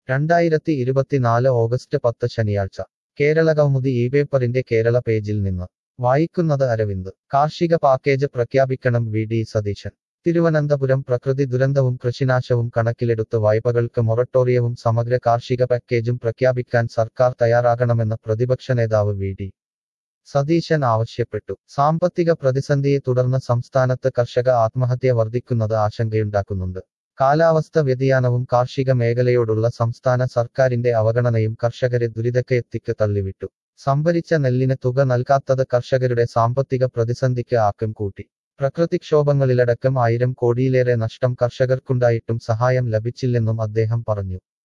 രണ്ടായിരത്തി ഇരുപത്തിനാല് ഓഗസ്റ്റ് പത്ത് ശനിയാഴ്ച കേരള കൗമുദി ഈ പേപ്പറിന്റെ കേരള പേജിൽ നിന്ന് വായിക്കുന്നത് അരവിന്ദ് കാർഷിക പാക്കേജ് പ്രഖ്യാപിക്കണം വി ഡി സതീശൻ തിരുവനന്തപുരം പ്രകൃതി ദുരന്തവും കൃഷിനാശവും കണക്കിലെടുത്ത് വായ്പകൾക്ക് മൊറട്ടോറിയവും സമഗ്ര കാർഷിക പാക്കേജും പ്രഖ്യാപിക്കാൻ സർക്കാർ തയ്യാറാകണമെന്ന് പ്രതിപക്ഷ നേതാവ് വി ഡി സതീശൻ ആവശ്യപ്പെട്ടു സാമ്പത്തിക പ്രതിസന്ധിയെ തുടർന്ന് സംസ്ഥാനത്ത് കർഷക ആത്മഹത്യ വർദ്ധിക്കുന്നത് ആശങ്കയുണ്ടാക്കുന്നുണ്ട് കാലാവസ്ഥ വ്യതിയാനവും കാർഷിക മേഖലയോടുള്ള സംസ്ഥാന സർക്കാരിന്റെ അവഗണനയും കർഷകരെ ദുരിതക്കയത്തിക്ക് തള്ളിവിട്ടു സംഭരിച്ച നെല്ലിന് തുക നൽകാത്തത് കർഷകരുടെ സാമ്പത്തിക പ്രതിസന്ധിക്ക് ആക്കം കൂട്ടി പ്രകൃതിക്ഷോഭങ്ങളിലടക്കം ആയിരം കോടിയിലേറെ നഷ്ടം കർഷകർക്കുണ്ടായിട്ടും സഹായം ലഭിച്ചില്ലെന്നും അദ്ദേഹം പറഞ്ഞു